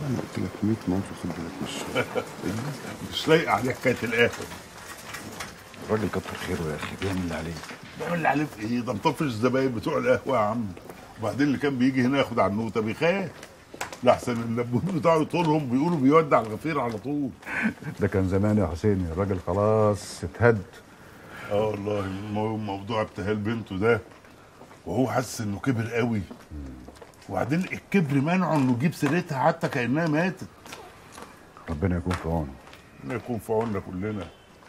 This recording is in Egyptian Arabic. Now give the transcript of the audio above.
انا قلت لك 100 مره خد بالك من الشغل مش لايق عليه حكايه القهوه الراجل كتر خيره يا اخي بيعمل اللي عليه بيعمل اللي عليه في ايه ده مطفش الزباين بتوع القهوه يا عم وبعدين اللي كان بيجي هنا ياخد عنوته بيخاف لحسن اللبون بتاعه يطولهم بيقولوا بيودع الغفير على طول ده كان زمان يا حسين الراجل خلاص اتهد اه والله المو- موضوع ابتهال بنته ده وهو حاسس انه كبر قوي وبعدين الكبر منعه انه يجيب سيرتها حتى كانها ماتت ربنا يكون في عونه ربنا يكون في عوننا كلنا